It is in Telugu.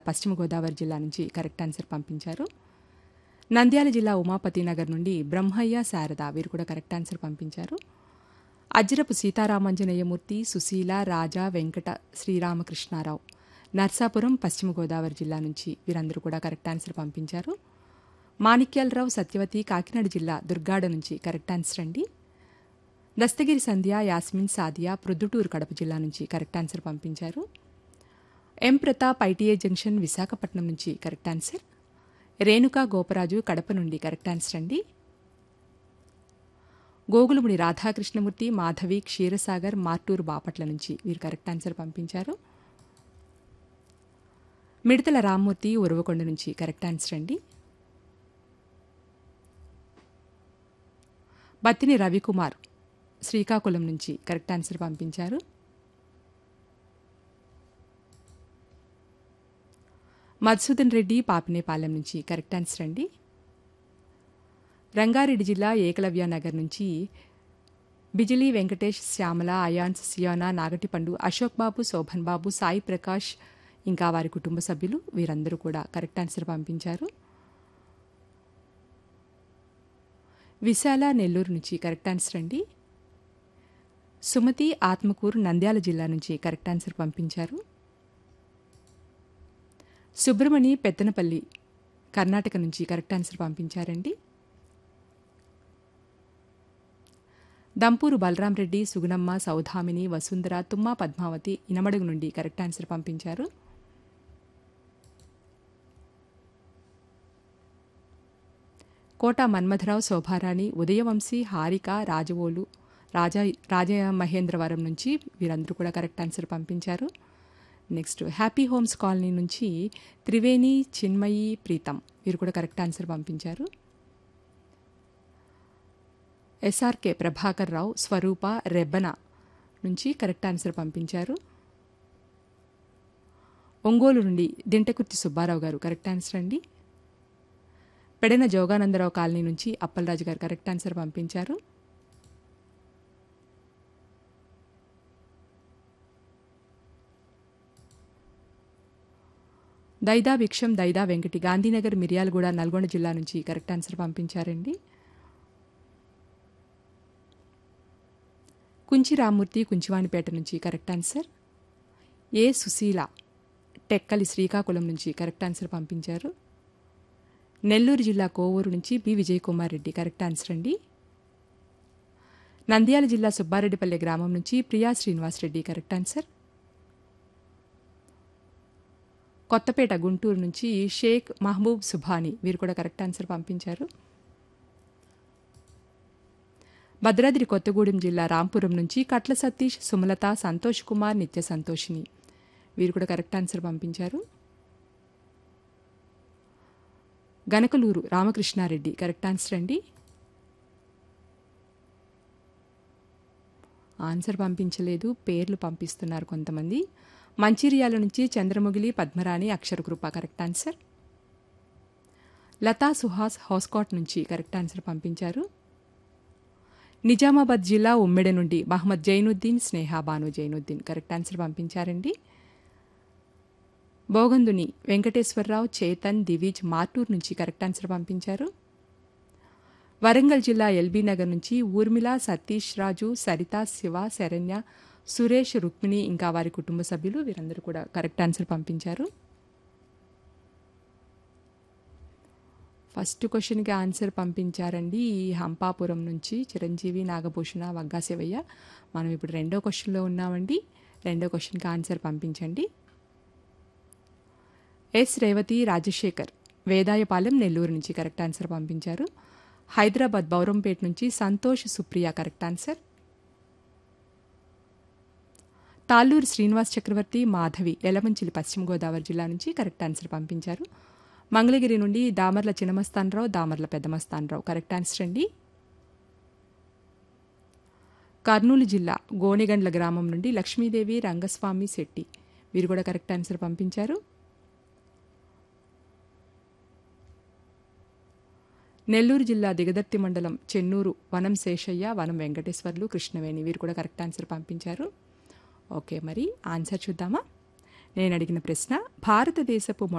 పశ్చిమ గోదావరి జిల్లా నుంచి కరెక్ట్ ఆన్సర్ పంపించారు నంద్యాల జిల్లా ఉమాపతి నగర్ నుండి బ్రహ్మయ్య శారద వీరు కూడా కరెక్ట్ ఆన్సర్ పంపించారు అజ్జరపు సీతారామాంజనేయమూర్తి సుశీల రాజా వెంకట శ్రీరామకృష్ణారావు నర్సాపురం పశ్చిమ గోదావరి జిల్లా నుంచి వీరందరూ కూడా కరెక్ట్ ఆన్సర్ పంపించారు మాణిక్యాలరావు సత్యవతి కాకినాడ జిల్లా దుర్గాడ నుంచి కరెక్ట్ ఆన్సర్ అండి దస్తగిరి సంధ్య యాస్మిన్ సాదియా ప్రొద్దుటూరు కడప జిల్లా నుంచి కరెక్ట్ ఆన్సర్ పంపించారు M Pratap ITI junction Visakhapatnam నుంచి కరెక్ట్ ఆన్సర్ రేణుకా గోపరాజు కడప నుండి కరెక్ట్ ఆన్సర్ అండి గోగులముడి రాధాకృష్ణమూర్తి మాధవి క్షీరసాగర్ మార్టూరు బాపట్ల నుంచి వీరు కరెక్ట్ ఆన్సర్ పంపించారు మిడతల రామ్మూర్తి ఉరవకొండ నుంచి కరెక్ట్ ఆన్సర్ అండి బత్తిని రవికుమార్ శ్రీకాకుళం నుంచి కరెక్ట్ ఆన్సర్ పంపించారు మధుసూదన్ రెడ్డి పాపినేపాలెం నుంచి కరెక్ట్ ఆన్సర్ అండి రంగారెడ్డి జిల్లా ఏకలవ్య నగర్ నుంచి బిజిలీ వెంకటేష్ శ్యామల అయాన్స్ సియోనా నాగటిపండు అశోక్ బాబు శోభన్ బాబు సాయి ప్రకాష్ ఇంకా వారి కుటుంబ సభ్యులు వీరందరూ కూడా కరెక్ట్ ఆన్సర్ పంపించారు విశాల నెల్లూరు నుంచి కరెక్ట్ ఆన్సర్ అండి సుమతి ఆత్మకూరు నంద్యాల జిల్లా నుంచి కరెక్ట్ ఆన్సర్ పంపించారు సుబ్రమణి పెత్తనపల్లి కర్ణాటక నుంచి కరెక్ట్ ఆన్సర్ పంపించారండి దంపూరు బలరాం రెడ్డి సుగుణమ్మ సౌధామిని వసుంధర తుమ్మ పద్మావతి ఇనమడుగు నుండి కరెక్ట్ ఆన్సర్ పంపించారు కోట మన్మథరావు శోభారాణి ఉదయవంశీ హారిక రాజవోలు రాజా రాజ మహేంద్రవరం నుంచి వీరందరూ కూడా కరెక్ట్ ఆన్సర్ పంపించారు నెక్స్ట్ హ్యాపీ హోమ్స్ కాలనీ నుంచి త్రివేణి చిన్మయి ప్రీతం వీరు కూడా కరెక్ట్ ఆన్సర్ పంపించారు ఎస్ఆర్కే ప్రభాకర్ రావు స్వరూప రెబ్బన నుంచి కరెక్ట్ ఆన్సర్ పంపించారు ఒంగోలు నుండి దింటకుర్తి సుబ్బారావు గారు కరెక్ట్ ఆన్సర్ అండి పెడన జోగానందరావు కాలనీ నుంచి అప్పలరాజు గారు కరెక్ట్ ఆన్సర్ పంపించారు దైదా భిక్షం దైదా వెంకటి గాంధీనగర్ మిర్యాలగూడ నల్గొండ జిల్లా నుంచి కరెక్ట్ ఆన్సర్ పంపించారండి కుంచి రామ్మూర్తి కుంచివాణిపేట నుంచి correct answer A Susheela Tekkali Srikakulam నుంచి కరెక్ట్ ఆన్సర్ పంపించారు నెల్లూరు జిల్లా కోవూరు నుంచి B Vijay Kumar Reddy correct answer అండి నంద్యాల జిల్లా సుబ్బారెడ్డిపల్లె గ్రామం నుంచి ప్రియా శ్రీనివాస్ రెడ్డి కరెక్ట్ ఆన్సర్ కొత్తపేట గుంటూరు నుంచి షేక్ మహబూబ్ సుభాని వీరు కూడా కరెక్ట్ ఆన్సర్ పంపించారు భద్రాద్రి కొత్తగూడెం జిల్లా రాంపురం నుంచి కట్ల సతీష్ సుమలత సంతోష్ కుమార్ నిత్య సంతోషిని వీరు కూడా కరెక్ట్ ఆన్సర్ పంపించారు గనకలూరు రామకృష్ణారెడ్డి కరెక్ట్ ఆన్సర్ అండి ఆన్సర్ పంపించలేదు పేర్లు పంపిస్తున్నారు కొంతమంది మంచిర్యాల నుంచి చంద్రముగిలి పద్మరాణి అక్షరకృప కరెక్ట్ ఆన్సర్ లతా సుహాస్ హౌస్కాట్ నుంచి కరెక్ట్ ఆన్సర్ పంపించారు నిజామాబాద్ జిల్లా ఉమ్మెడ నుండి మహమ్మద్ జైనుద్దీన్ స్నేహ బాను జైనుద్దీన్ కరెక్ట్ ఆన్సర్ పంపించారండి బోగందుని వెంకటేశ్వరరావు చేతన్ దివిజ్ మార్టూర్ నుంచి కరెక్ట్ ఆన్సర్ పంపించారు వరంగల్ జిల్లా ఎల్బీ నగర్ నుంచి ఊర్మిళ సతీష్ రాజు సరిత శివ శరణ్య సురేష్ రుక్మిణి ఇంకా వారి కుటుంబ సభ్యులు వీరందరూ కూడా కరెక్ట్ ఆన్సర్ పంపించారు ఫస్ట్ క్వశ్చన్కి ఆన్సర్ పంపించారండి హంపాపురం నుంచి చిరంజీవి నాగభూషణ వగ్గాశివయ్య మనం ఇప్పుడు రెండో క్వశ్చన్లో ఉన్నామండి రెండో క్వశ్చన్కి ఆన్సర్ పంపించండి ఎస్ రేవతి రాజశేఖర్ వేదాయపాలెం నెల్లూరు నుంచి కరెక్ట్ ఆన్సర్ పంపించారు హైదరాబాద్ బౌరంపేట నుంచి సంతోష్ సుప్రియ కరెక్ట్ ఆన్సర్ తాళ్ళూరు శ్రీనివాస్ చక్రవర్తి మాధవి ఎలమంచిలి పశ్చిమ గోదావరి జిల్లా నుంచి కరెక్ట్ ఆన్సర్ పంపించారు మంగళగిరి నుండి దామర్ల చిన్నమస్తానరావు దామర్ల పెద్దమస్తానరావు కరెక్ట్ ఆన్సర్ అండి కర్నూలు జిల్లా గోనెగండ్ల గ్రామం నుండి లక్ష్మీదేవి రంగస్వామి శెట్టి వీరు కూడా కరెక్ట్ ఆన్సర్ పంపించారు నెల్లూరు జిల్లా దిగదర్తి మండలం చెన్నూరు వనం శేషయ్య వనం వెంకటేశ్వర్లు కృష్ణవేణి వీరు కూడా కరెక్ట్ ఆన్సర్ పంపించారు ఓకే మరి ఆన్సర్ చూద్దామా నేను అడిగిన ప్రశ్న భారతదేశపు